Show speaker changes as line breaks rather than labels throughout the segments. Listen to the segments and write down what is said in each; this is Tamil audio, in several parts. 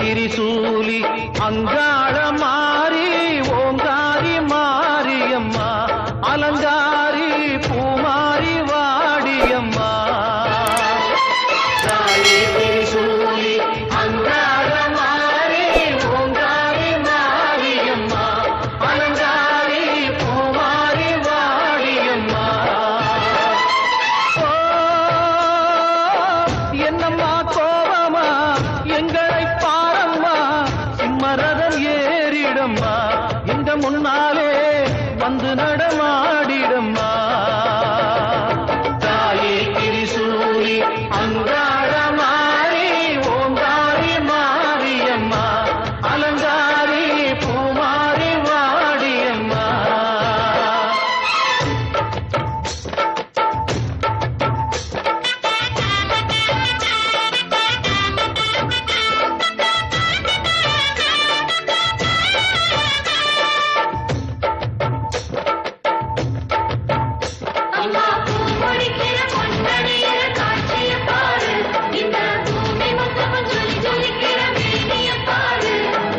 திரிசூலி அங்காள மாறி ஓங்காரி மாரியம்மா அலங்காரி பூமாரி வாடியம்மா தாயே திரிசூலி அங்காள மாறி ஓங்காரி மாரியம்மா அலங்காரி பூமாரி வாடியம்மா ஓ, என்னம்மா கோபமா எங்களை பாரம்மா சிம்மரதம் ஏறிடம்மா எங்க முன்னாலே வந்து நடமாடிடம்மா தாயே திரிசூலி அங்காள மாறி ஓங்காரி மாரியம்மா அலங்காரி பூமாரி வாடியம்மா
அம்மா பூமுடிக்கிற பொன்னணியிற காட்சிய பாரு இந்த பூமி மொத்தமும் ஜொலி ஜொலிக்கிற மேனிய பாரு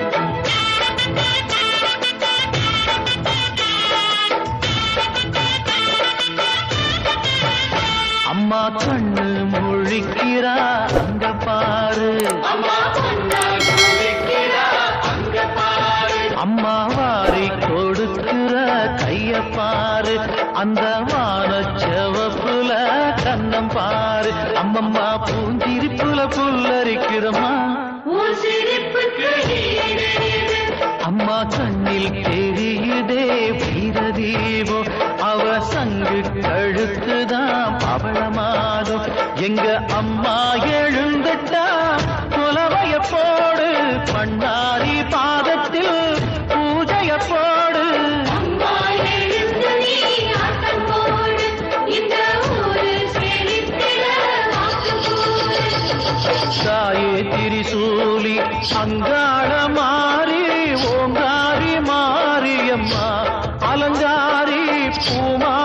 அம்மா கண்ணு முழிக்கிறா அங்க பாரு
அம்மா பொன்னாய் பூமிக்கிறா அங்க பாரு
அம்மா வாரி கொடுக்கிற கைய பாரு அந்த வான செவப்புல கண்ணம் பாரு அம்மம்மா பூஞ்சிரிப்புல புல்லரிக்கிறம்மா
உன் சிரிப்புக்கு ஈடேது
அம்மா கண்ணில் தெரியுதே வீரதீபம் அவ சங்கு கழுத்துதான் பவளமாகும் எங்க அம்மா எழுந்துட்டா குலவைய போடு பண்ணாரி பாதத்தில் பூஜைய போடு
அம்மா எழுந்து நீ ஆட்டம் போடு இந்த ஊரு செழித்திட வாக்கு போடு
தாயே திரிசூலி அங்காள மாறி ஓங்காரி மாரியம்மா அலங்காரி பூமா